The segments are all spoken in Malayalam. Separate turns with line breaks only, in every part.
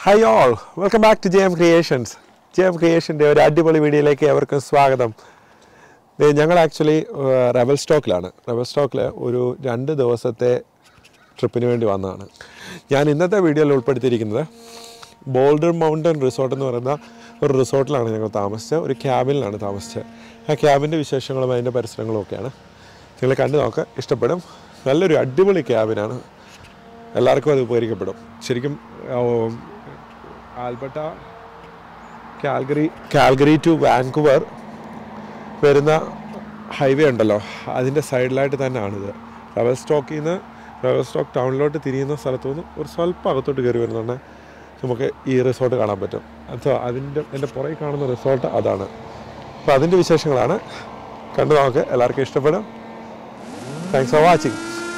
Hi all welcome back to J M creations J M ക്രിയേഷൻ്റെ ഒരു അടിപൊളി വീഡിയോയിലേക്ക് അവർക്കും സ്വാഗതം ദേ, ഞങ്ങൾ ആക്ച്വലി റബൽ സ്റ്റോക്കിലാണ് റബൽ സ്റ്റോക്കിൽ ഒരു രണ്ട് ദിവസത്തെ ട്രിപ്പിന് വേണ്ടി വന്നതാണ് ഞാൻ ഇന്നത്തെ വീഡിയോയിൽ ഉൾപ്പെടുത്തിയിരിക്കുന്നത് ബോൾഡർ മൗണ്ടൻ റിസോർട്ട് എന്ന് പറയുന്ന ഒരു റിസോർട്ടിലാണ് ഞങ്ങൾ താമസിച്ചത് ഒരു ക്യാബിനിലാണ് താമസിച്ചത് ആ ക്യാബിൻ്റെ വിശേഷങ്ങളും അതിൻ്റെ പരിസരങ്ങളും ഒക്കെയാണ് നിങ്ങൾ കണ്ടു നോക്കുക ഇഷ്ടപ്പെടും നല്ലൊരു അടിപൊളി ക്യാബിനാണ് എല്ലാവർക്കും അത് ഉപകരിക്കപ്പെടും ശരിക്കും ആ, Alberta Calgary Calgary to Vancouver വരുന്ന ഹൈവേ ഉണ്ടല്ലോ അതിൻ്റെ സൈഡിലായിട്ട് തന്നെയാണിത് റവൽ സ്റ്റോക്കിൽ നിന്ന് റവൽ സ്റ്റോക്ക് ടൗണിലോട്ട് തിരിയുന്ന സ്ഥലത്തു നിന്ന് ഒരു സ്വല്പം അകത്തോട്ട് കയറി വരുന്നുണ്ട് നമുക്ക് ഈ റിസോർട്ട് കാണാൻ പറ്റും അതോ അതിൻ്റെ എൻ്റെ പുറകെ കാണുന്ന റിസോർട്ട് അതാണ് അപ്പോൾ അതിൻ്റെ വിശേഷങ്ങളാണ് കണ്ടു നമുക്ക് എല്ലാവർക്കും ഇഷ്ടപ്പെടും താങ്ക്സ് ഫോർ വാച്ചിങ്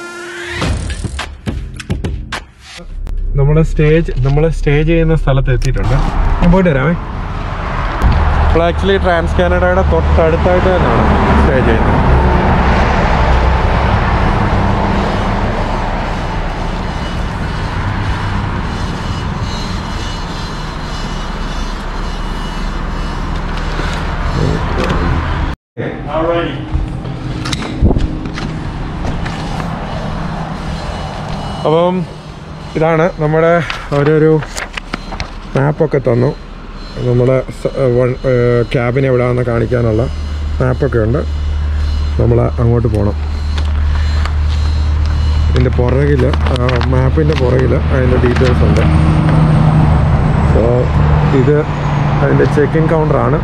നമ്മൾ സ്റ്റേജ് നമ്മൾ സ്റ്റേ ചെയ്യുന്ന സ്ഥലത്ത് എത്തിയിട്ടുണ്ട് ഞാൻ പോയിട്ട് വരാമേ നമ്മൾ ആക്ച്വലി ട്രാൻസ് കാനഡയുടെ തൊട്ടടുത്തായിട്ട് തന്നെയാണ് സ്റ്റേ ചെയ്യുന്നത്
Alrighty.
അപ്പം ഇതാണ് നമ്മുടെ ഓരോരു മാപ്പൊക്കെ തന്നു നമ്മുടെ ക്യാബിൻ എവിടെയാണെന്ന് കാണിക്കാനുള്ള മാപ്പൊക്കെ ഉണ്ട് നമ്മൾ അങ്ങോട്ട് പോകണം ഇതിൻ്റെ പുറകിൽ മാപ്പിൻ്റെ പുറകിൽ അതിൻ്റെ ഡീറ്റെയിൽസ് ഉണ്ട് സോ ഇത് അതിൻ്റെ ചെക്കിംഗ് കൗണ്ടറാണ്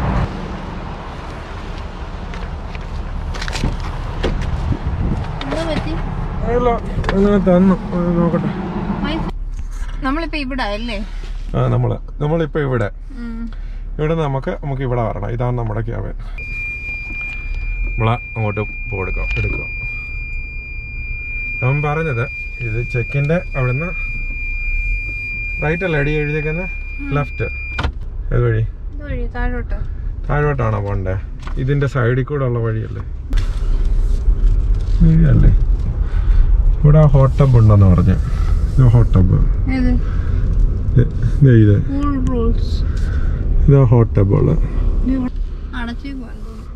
എന്താ പറ്റി
അങ്ങനെ തന്നു അത് നോക്കട്ടെ
വൈഫ്- നമ്മളിപ്പോ ഇവിടെ അല്ലേ
ആ നമ്മൾ നമ്മളിപ്പോൾ ഇവിടെ
ഉം.
ഇവിടെ നമുക്ക് നമുക്ക് ഇവിടെ വരണം ഇതാണ് നമ്മുടെ ക്യാബിൻ നമ്മളെ അങ്ങോട്ട് പോടുക്കുക എടുക്കുക അവൻ പറഞ്ഞത് ഇത് ചെക്കിൻ്റെ അവിടുന്ന് റൈറ്റ് അല്ലേ അടി എഴുതിയേക്കുന്നത് ലെഫ്റ്റ് ഏത് വഴി
ഇത് വഴി താഴോട്ട്
താഴോട്ടാണോ പോണ്ടേ ഇതിന്റെ സൈഡിൽ കൂടെ ഉള്ള വഴിയല്ലേ അല്ലേ ഇവിടെ ഹോട്ട് ടബ് ഉണ്ടെന്ന് പറഞ്ഞു ഇത് ഹോട്ട് ടബ്
ഏത്
ഇത്
റൂൾ റൂൾസ്
ഇത് ഹോട്ട് ടബുള്ള
അടച്ചേക്കുവാൻ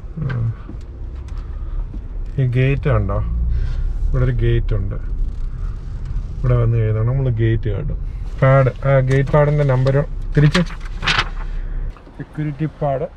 ഈ ഗേറ്റ് ഉണ്ടോ ഇവിടെ ഒരു ഗേറ്റ് ഉണ്ട് ഇവിടെ വന്ന് കഴിഞ്ഞാൽ നമ്മൾ ഗേറ്റ് കാട്ടും പാഡ് ആ ഗേറ്റ് പാഡിന്റെ നമ്പർ തിരിച്ച് സെക്യൂരിറ്റി പാഡ്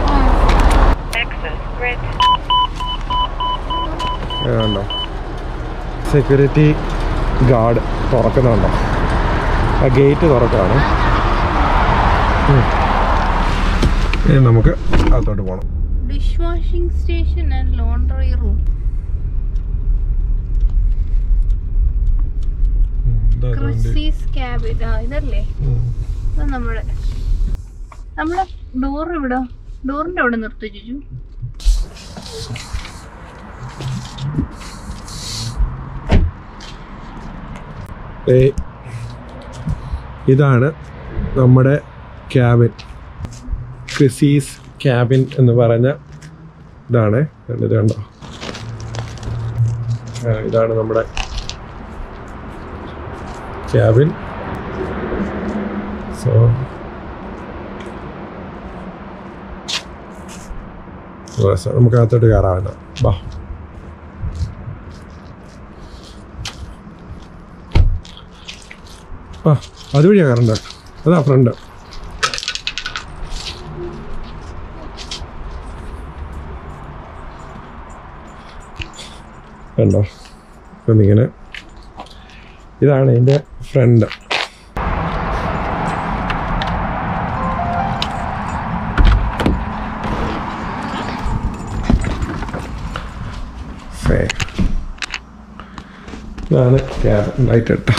ഉണ്ടോ സെക്യൂരിറ്റി ഗാർഡ് തുറക്കുന്നുണ്ടോ ആ ഗേറ്റ് തുറക്കാണ് ഉം. ഇനി നമുക്ക് അകത്തോട്ട് പോകണം
dish washing station and laundry room ക്രിസീസ് ക്യാബിൻ ആ ഇതല്ലേ ഇത് നമ്മുടെ നമ്മളെ ഡോർ ഇവിടെ ഡോറിന്റെ അവിടെ നിർത്തി ചുച്ചു
ഇതാണ് നമ്മുടെ ക്യാബിൻ ക്രിസീസ് ക്യാബിൻ എന്ന് പറഞ്ഞ ഇതാണ് കണ്ടോ, ഇത് കണ്ടോ ആ, ഇതാണ് നമ്മുടെ ക്യാബിൻ സോ നമുക്ക് അകത്തോട്ട് കയറാവുന്ന ബാ ആ അതുവഴിയാ കയറണ്ട അതാ ഫ്രണ്ട് കണ്ടോ ഇപ്പം ഇങ്ങനെ ഇതാണ് എൻ്റെ ഫ്രണ്ട് ഇതാണ് ക്യാബ് ലൈറ്റ് ഇട്ട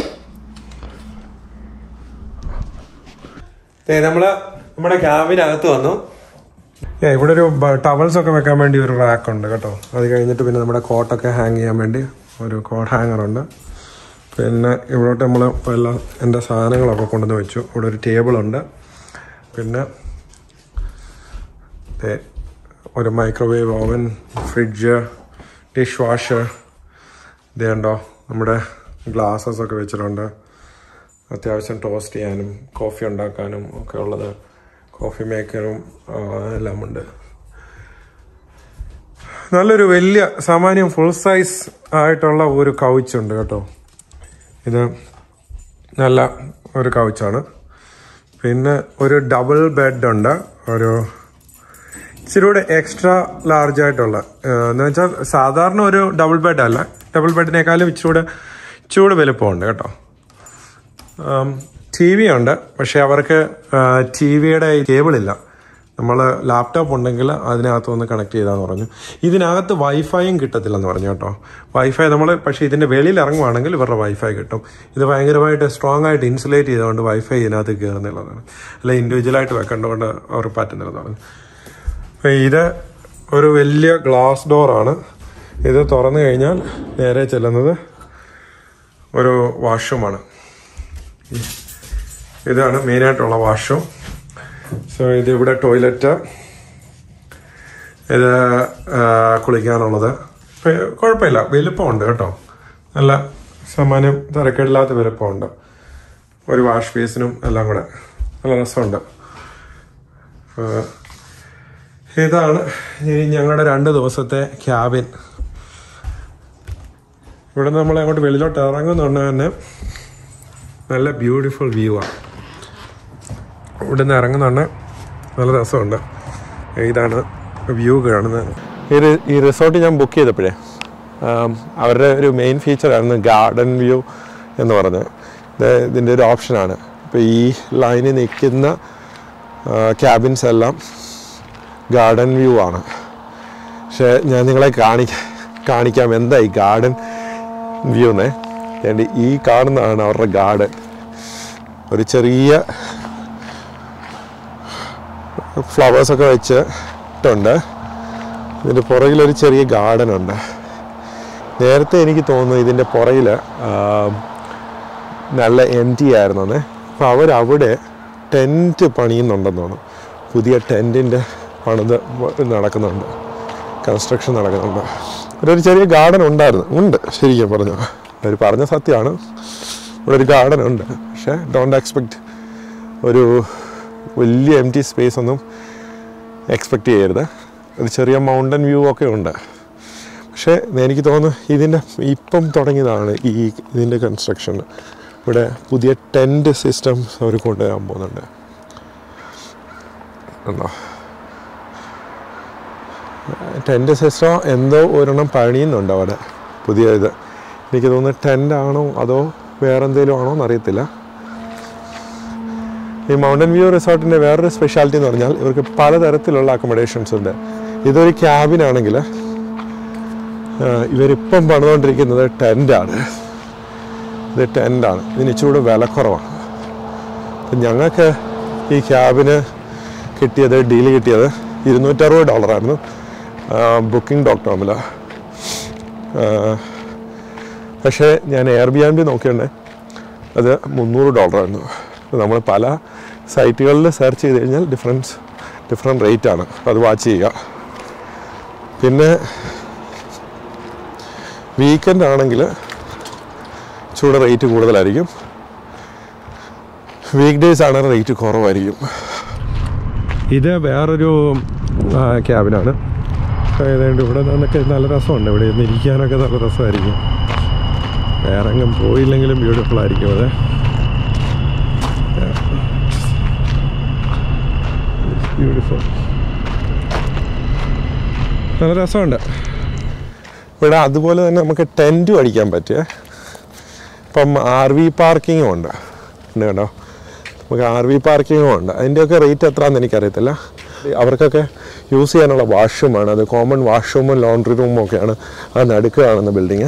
നമ്മള് നമ്മുടെ ക്യാബിനകത്ത് വന്നു ഏ, ഇവിടെ ഒരു ടവൽസ് ഒക്കെ വെക്കാൻ വേണ്ടി ഒരു റാക്ക് ഉണ്ട് കേട്ടോ അത് കഴിഞ്ഞിട്ട് പിന്നെ നമ്മുടെ കോട്ടൊക്കെ ഹാങ് ചെയ്യാൻ വേണ്ടി ഒരു കോട്ട് ഹാങ്ങർ ഉണ്ട് പിന്നെ ഇവിടോട്ട് നമ്മൾ എല്ലാ എൻ്റെ സാധനങ്ങളൊക്കെ കൊണ്ടുവന്ന് വെച്ചു ഇവിടെ ഒരു ടേബിൾ ഉണ്ട് പിന്നെ ദേ, ഒരു microwave oven fridge dish washer ഇതേണ്ടോ നമ്മുടെ ഗ്ലാസസ് ഒക്കെ വെച്ചിട്ടുണ്ട് അത്യാവശ്യം ടോസ്റ്റ് ചെയ്യാനും കോഫി ഉണ്ടാക്കാനും ഒക്കെ ഉള്ളത് കോഫി മേക്കറും ആ, എല്ലാം ഉണ്ട് നല്ലൊരു വലിയ സാമാന്യം ഫുൾ സൈസ് ആയിട്ടുള്ള ഒരു കൗച്ച് ഉണ്ട് കേട്ടോ ഇത് നല്ല ഒരു കൗച്ചാണ് പിന്നെ ഒരു ഡബിൾ ബെഡ് ഉണ്ട് ഒരു ഇച്ചിരി കൂടെ എക്സ്ട്രാ ലാർജ് ആയിട്ടുള്ള ഏഹ്, എന്ന് വെച്ചാൽ സാധാരണ ഒരു ഡബിൾ ബെഡ് അല്ല ഡബിൾ ബെഡിനേക്കാളും ഇച്ചിരി കൂടെ ചൂട് വലുപ്പമുണ്ട് കേട്ടോ ടി വി ഉണ്ട് പക്ഷെ അവർക്ക് ടി വിയുടെ കേബിൾ ഇല്ല നമ്മൾ ലാപ്ടോപ്പ് ഉണ്ടെങ്കിൽ അതിനകത്ത് ഒന്ന് കണക്ട് ചെയ്താന്ന് പറഞ്ഞു ഇതിനകത്ത് വൈഫൈയും കിട്ടത്തില്ലെന്ന് പറഞ്ഞു കേട്ടോ വൈഫൈ നമ്മൾ പക്ഷേ ഇതിൻ്റെ വെളിയിൽ ഇറങ്ങുവാണെങ്കിൽ ഇവരുടെ വൈഫൈ കിട്ടും ഇത് ഭയങ്കരമായിട്ട് സ്ട്രോങ് ആയിട്ട് ഇൻസുലേറ്റ് ചെയ്തുകൊണ്ട് വൈഫൈ ഇതിനകത്ത് കയറുന്നില്ലെന്നാണ് അല്ല ഇൻഡിവിജ്വലായിട്ട് വെക്കേണ്ടതുകൊണ്ട് അവർ പറ്റുന്നില്ലെന്ന് പറഞ്ഞു അപ്പൊ ഇത് ഒരു വലിയ ഗ്ലാസ് ഡോറാണ് ഇത് തുറന്നു കഴിഞ്ഞാൽ നേരെ ചെല്ലുന്നത് ഒരു വാഷ്റൂമാണ് ഇതാണ് മെയിനായിട്ടുള്ള വാഷ്റൂം സോ ഇത് ഇവിടെ ടോയ്ലറ്റ് ഇത് ആ, കുളിക്കാനുള്ളത് ഇപ്പൊ കുഴപ്പമില്ല വലുപ്പമുണ്ട് കേട്ടോ നല്ല സാമാന്യം തിരക്കേടില്ലാത്ത വലുപ്പമുണ്ട് ഒരു വാഷ് ബേസിനും എല്ലാം കൂടെ നല്ല രസമുണ്ട് ആ, ഇതാണ് ഇനി ഞങ്ങളുടെ രണ്ട് ദിവസത്തെ ക്യാബിൻ ഇവിടെ നമ്മൾ അങ്ങോട്ട് വെളിയിലോട്ട് ഇറങ്ങുന്നുണ്ട് തന്നെ നല്ല ബ്യൂട്ടിഫുൾ വ്യൂ ആണ് ഇവിടെ നിന്ന് ഇറങ്ങുന്നുണ്ട് നല്ല രസമുണ്ട് ഇതാണ് വ്യൂ കാണുന്നത് ഇത് ഈ റിസോർട്ട് ഞാൻ ബുക്ക് ചെയ്തപ്പോഴേ ആം, അവരുടെ ഒരു മെയിൻ ഫീച്ചറായിരുന്നു ഗാർഡൻ വ്യൂ എന്ന് പറഞ്ഞത് ഇത് ഇതിൻ്റെ ഒരു ഓപ്ഷനാണ് ഇപ്പോൾ ഈ ലൈനിൽ നിൽക്കുന്ന ക്യാബിൻസ് എല്ലാം ഗാർഡൻ വ്യൂ ആണ് പക്ഷേ ഞാൻ നിങ്ങളെ കാണിക്ക കാണിക്കാം എന്താ ഈ ഗാർഡൻ വ്യൂന്നേ വേണ്ടി ഈ കാണുന്നതാണ് അവരുടെ ഗാർഡൻ ഒരു ചെറിയ ഫ്ലവേഴ്സൊക്കെ വെച്ചിട്ടുണ്ട് ഇതിൻ്റെ പുറകിലൊരു ചെറിയ ഗാർഡൻ ഉണ്ട് നേരത്തെ എനിക്ക് തോന്നുന്നു ഇതിൻ്റെ പുറകിൽ നല്ല എം ടി ആയിരുന്നെ അപ്പോൾ അവരവിടെ ടെൻറ്റ് പണിയുന്നുണ്ടെന്ന് തോന്നുന്നു പുതിയ ടെൻറ്റിൻ്റെ പണിത് നടക്കുന്നുണ്ട് കൺസ്ട്രക്ഷൻ നടക്കുന്നുണ്ട് ഇവിടെ ഒരു ചെറിയ ഗാർഡൻ ഉണ്ടായിരുന്നു ഉണ്ട് ശരിക്കും പറഞ്ഞു അവർ പറഞ്ഞ സത്യമാണ് ഇവിടെ ഒരു ഗാർഡൻ ഉണ്ട് പക്ഷേ ഡോണ്ട് എക്സ്പെക്റ്റ് ഒരു വലിയ എം ടി സ്പേസ് ഒന്നും എക്സ്പെക്റ്റ് ചെയ്യരുത് ഒരു ചെറിയ മൗണ്ടൻ വ്യൂ ഒക്കെ ഉണ്ട് പക്ഷേ എനിക്ക് തോന്നുന്നു ഇതിൻ്റെ ഇപ്പം തുടങ്ങിയതാണ് ഈ ഇതിൻ്റെ കൺസ്ട്രക്ഷൻ ഇവിടെ പുതിയ ടെൻറ്റ് സിസ്റ്റംസ് അവർ കൊണ്ടുവരാൻ പോകുന്നുണ്ട് ഉണ്ടോ ടെൻറ്റ് സിസ്റ്റം എന്തോ ഒരെണ്ണം പണിയുന്നുണ്ട് അവിടെ പുതിയ ഇത് എനിക്ക് തോന്നുന്നു ടെൻ്റ് ആണോ അതോ വേറെ എന്തെങ്കിലും ആണോ എന്നറിയത്തില്ല ഈ മൗണ്ടൻ വ്യൂ റിസോർട്ടിൻ്റെ വേറൊരു സ്പെഷ്യാലിറ്റി എന്ന് പറഞ്ഞാൽ ഇവർക്ക് പലതരത്തിലുള്ള അക്കോമഡേഷൻസ് ഉണ്ട് ഇതൊരു ക്യാബിൻ ആണെങ്കിൽ ഇവരിപ്പം പണിതുകൊണ്ടിരിക്കുന്നത് ടെൻ്റാണ് ഇത് ടെൻ്റാണ് ഇതിന് ഇച്ചിരൂടെ വിലക്കുറവാണ് അപ്പം ഞങ്ങൾക്ക് ഈ ക്യാബിന് കിട്ടിയത് ഡീല് കിട്ടിയത് ഇരുന്നൂറ്ററുപത് ഡോളറായിരുന്നു ബുക്കിംഗ് ഡോട്ട് കോമിൽ പക്ഷേ ഞാൻ എയർ ബി ആൻ ബി നോക്കിയുണ്ടേ അത് മുന്നൂറ് ഡോളറായിരുന്നു നമ്മൾ പല സൈറ്റുകളിൽ സെർച്ച് ചെയ്ത് കഴിഞ്ഞാൽ ഡിഫറൻസ് ഡിഫറെൻറ്റ് റേറ്റ് ആണ് അത് വാച്ച് ചെയ്യുക പിന്നെ വീക്കെൻഡ് ആണെങ്കിൽ ചൂട് റേറ്റ് കൂടുതലായിരിക്കും വീക്ക് ഡേയ്സ് ആണ് റേറ്റ് കുറവായിരിക്കും ഇത് വേറൊരു ക്യാബിനാണ് ഏതാണ്ട് ഇവിടെ നിന്നൊക്കെ നല്ല രസമുണ്ട് ഇവിടെ നിന്ന് ഇരിക്കാനൊക്കെ നല്ല രസമായിരിക്കും വേറെ എങ്ങും പോയില്ലെങ്കിലും ബ്യൂട്ടിഫുൾ ആയിരിക്കും അത് ബ്യൂട്ടിഫുൾ നല്ല രസമുണ്ട് ഇവിടെ അതുപോലെ തന്നെ നമുക്ക് ടെൻറ്റും അടിക്കാൻ പറ്റുക ഇപ്പം ആർ വി പാർക്കിങ്ങും ഉണ്ട് ഉണ്ട് കേട്ടോ നമുക്ക് ആർ വി പാർക്കിങ്ങും ഉണ്ട് അതിൻ്റെയൊക്കെ റേറ്റ് എത്രയാണെന്ന് എനിക്കറിയത്തില്ല അവർക്കൊക്കെ യൂസ് ചെയ്യാനുള്ള വാഷ്റൂമാണ് അത് കോമൺ വാഷ്റൂമും ലോണ്ട്രി റൂമും ഒക്കെയാണ് അത് നടുക്ക് കാണുന്ന ബിൽഡിങ്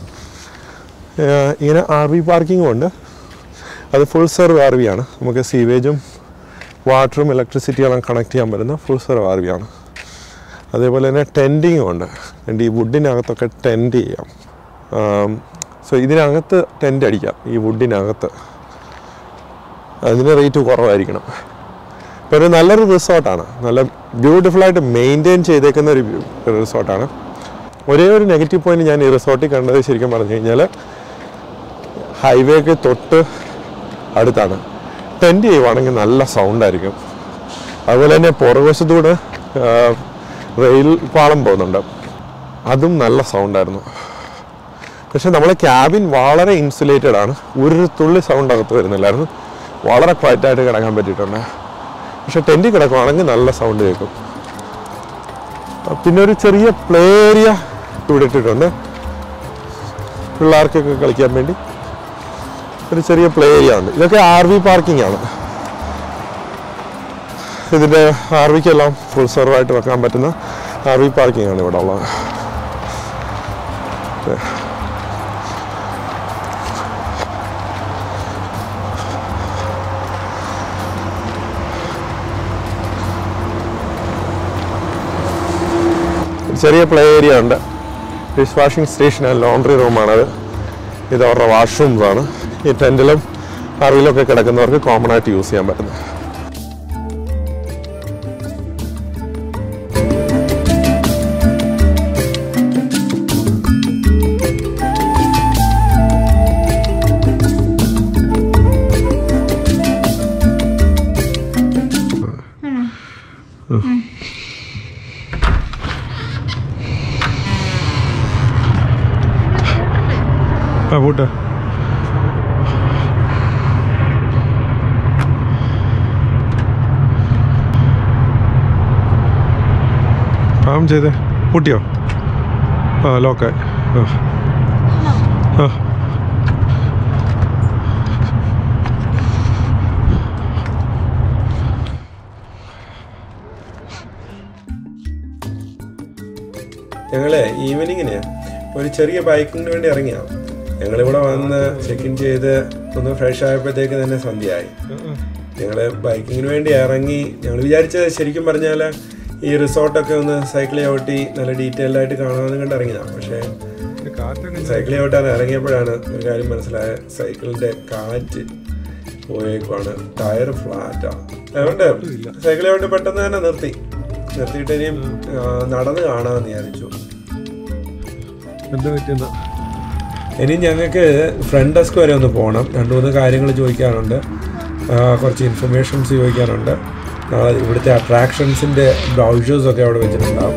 ഇങ്ങനെ ആർ വി പാർക്കിങ്ങും ഉണ്ട് അത് ഫുൾ സെർവ് ആർ വി ആണ് നമുക്ക് സീവേജും വാട്ടറും ഇലക്ട്രിസിറ്റിയെല്ലാം കണക്ട് ചെയ്യാൻ പറ്റുന്ന ഫുൾ സെർവ് ആർ വി ആണ് അതേപോലെ തന്നെ ടെൻറ്റിങ്ങും ഉണ്ട് എൻ്റെ ഈ വുഡിനകത്തൊക്കെ ടെൻറ്റ് ചെയ്യാം സോ ഇതിനകത്ത് ടെൻറ്റ് അടിക്കാം ഈ വുഡിനകത്ത് അതിന് റേറ്റ് കുറവായിരിക്കണം ഇപ്പോൾ ഒരു നല്ലൊരു റിസോർട്ടാണ് നല്ല ബ്യൂട്ടിഫുള്ളായിട്ട് മെയിൻറ്റെയിൻ ചെയ്തേക്കുന്ന ഒരു റിസോർട്ടാണ് ഒരേ ഒരു നെഗറ്റീവ് പോയിന്റ് ഞാൻ ഈ റിസോർട്ടിൽ കണ്ടത് ശരിക്കും പറഞ്ഞു കഴിഞ്ഞാൽ ഹൈവേക്ക് തൊട്ട് അടുത്താണ് ടെൻറ്റ് ചെയ്യുവാണെങ്കിൽ നല്ല സൗണ്ടായിരിക്കും അതുപോലെ തന്നെ പുറകുവശത്തൂടെ ആ, റെയിൽ പാളം പോകുന്നുണ്ട് അതും നല്ല സൗണ്ടായിരുന്നു പക്ഷെ നമ്മളെ ക്യാബിൻ വളരെ ഇൻസുലേറ്റഡ് ആണ് ഒരു തുള്ളി സൗണ്ട് അകത്ത് വരുന്നില്ലായിരുന്നു വളരെ ക്വയറ്റായിട്ട് കിടക്കാൻ പറ്റിയിട്ടുണ്ട് പക്ഷെ ടെൻറ്റിൽ കിടക്കുവാണെങ്കിൽ നല്ല സൗണ്ട് കേൾക്കും ആ, പിന്നെ ഒരു ചെറിയ പ്ലേ ഏരിയ ഇവിടെ ഇട്ടിട്ടുണ്ട് പിള്ളേർക്കൊക്കെ കളിക്കാൻ വേണ്ടി ഒരു ചെറിയ പ്ലേ ഏരിയ ഉണ്ട് ഇതൊക്കെ ആർ വി പാർക്കിംഗ് ആണ് ഇതിൻ്റെ ആർ വിക്കെല്ലാം ഫുൾ സെർവായിട്ട് വെക്കാൻ പറ്റുന്ന ആർ വി പാർക്കിംഗ് ആണ് ഇവിടെ ഉള്ളത് ഒരു ചെറിയ പ്ലേ ഏരിയ ഉണ്ട് dish washing station and laundry റൂമാണത് ഇത് അവരുടെ വാഷ്റൂംസ് ആണ് ഈ ടെൻറ്റിലും അറിവിലൊക്കെ കിടക്കുന്നവർക്ക് കോമൺ ആയിട്ട് യൂസ് ചെയ്യാൻ പറ്റുന്നത് ആ പൂട്ട് പാം ചെയ്തേ പൂട്ടിയോ ആ ലോക്കായി ആ ആ ഞങ്ങളെ ഈവനിങ്ങിന് ഒരു ചെറിയ ബൈക്കിങ്ങിന് വേണ്ടി ഇറങ്ങിയാണ് ഞങ്ങളിവിടെ വന്ന് ചെക്ക് ഇൻ ചെയ്ത് ഒന്ന് ഫ്രഷ് ആയപ്പോഴത്തേക്ക് തന്നെ സന്ധ്യയായി ഞങ്ങൾ ബൈക്കിങ്ങിന് വേണ്ടി ഇറങ്ങി ഞങ്ങൾ വിചാരിച്ചത് ശരിക്കും പറഞ്ഞാൽ ഈ റിസോർട്ടൊക്കെ ഒന്ന് സൈക്കിൾ ചവിട്ടി നല്ല ഡീറ്റെയിൽഡ് ആയിട്ട് കാണാമെന്ന് കണ്ട് ഇറങ്ങിയതാണ് പക്ഷേ സൈക്കിൾ ചവിട്ടാൻ ഇറങ്ങിയപ്പോഴാണ് ഒരു കാര്യം മനസ്സിലായ സൈക്കിളിന്റെ കാറ്റ് പോയേക്കുവാണ് ടയർ ഫ്ലാറ്റാണ് അതുകൊണ്ട് സൈക്കിൾ ചവിട്ടി പെട്ടെന്ന് തന്നെ നിർത്തി നിർത്തിയിട്ട് ഇനിയും ആ, നടന്ന് കാണാമെന്ന് വിചാരിച്ചു
എന്താ പറ്റുന്ന
ഇനി ഞങ്ങൾക്ക് ഫ്രണ്ട് ഡെസ്ക് വരെ ഒന്ന് പോകണം രണ്ട് മൂന്ന് കാര്യങ്ങൾ ചോദിക്കാനുണ്ട് ആ, കുറച്ച് ഇൻഫർമേഷൻസ് ചോദിക്കാനുണ്ട് നാളെ ഇവിടുത്തെ അട്രാക്ഷൻസിൻ്റെ ബ്രൗഷേഴ്സ് ഒക്കെ അവിടെ വെച്ചിട്ടുണ്ടാവും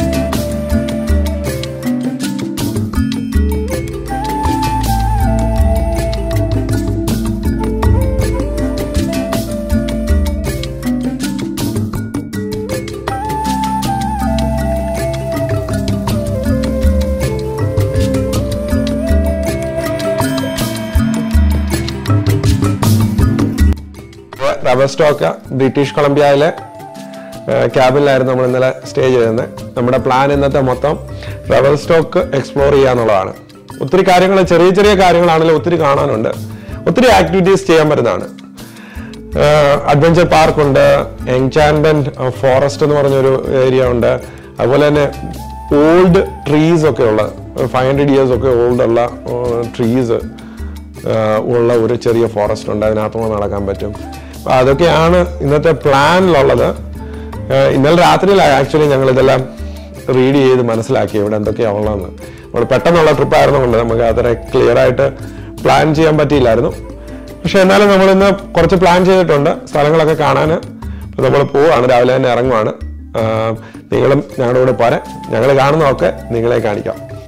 റബ്ബർ സ്റ്റോക്ക് ബ്രിട്ടീഷ് കൊളംബിയയിലെ ക്യാബിനിലായിരുന്നു നമ്മൾ ഇന്നലെ സ്റ്റേ ചെയ്തിരുന്നത് നമ്മുടെ പ്ലാൻ ഇന്നത്തെ മൊത്തം റബ്ബർ സ്റ്റോക്ക് എക്സ്പ്ലോർ ചെയ്യുക എന്നുള്ളതാണ് ഒത്തിരി കാര്യങ്ങൾ ചെറിയ ചെറിയ കാര്യങ്ങളാണെങ്കിലും ഒത്തിരി കാണാനുണ്ട് ഒത്തിരി ആക്ടിവിറ്റീസ് ചെയ്യാൻ പറ്റുന്നതാണ് അഡ്വഞ്ചർ പാർക്കുണ്ട് എൻചാൻമെന്റ് ഫോറസ്റ്റ് എന്ന് പറഞ്ഞൊരു ഏരിയ ഉണ്ട് അതുപോലെ തന്നെ ഓൾഡ് ട്രീസ് ഒക്കെ ഉള്ള ഫൈവ് ഹൺഡ്രഡ് ഇയേഴ്സ് ഒക്കെ ഓൾഡ് ഉള്ള ട്രീസ് ഉള്ള ഒരു ചെറിയ ഫോറസ്റ്റ് ഉണ്ട് അതിനകത്തുനിന്ന് നടക്കാൻ പറ്റും അപ്പൊ അതൊക്കെയാണ് ഇന്നത്തെ പ്ലാനിലുള്ളത് ആഹ് ഇന്നലെ രാത്രിയിലാണ് ആക്ച്വലി ഞങ്ങൾ ഇതെല്ലാം റീഡ് ചെയ്ത് മനസ്സിലാക്കി ഇവിടെ എന്തൊക്കെയാണ് ഉള്ളതെന്ന് നമ്മൾ പെട്ടെന്നുള്ള ട്രിപ്പ് ആയിരുന്നുകൊണ്ട് നമുക്ക് അത്ര ക്ലിയർ ആയിട്ട് പ്ലാൻ ചെയ്യാൻ പറ്റിയില്ലായിരുന്നു പക്ഷെ എന്നാലും നമ്മൾ ഇന്ന് കുറച്ച് പ്ലാൻ ചെയ്തിട്ടുണ്ട് സ്ഥലങ്ങളൊക്കെ കാണാൻ അപ്പോൾ നമ്മൾ പോവാണ് രാവിലെ തന്നെ ഇറങ്ങുവാണ് ആഹ് നിങ്ങളും ഞങ്ങളുടെ കൂടെ പോരെ ഞങ്ങൾ കാണുന്നതൊക്കെ നിങ്ങളെ കാണിക്കാം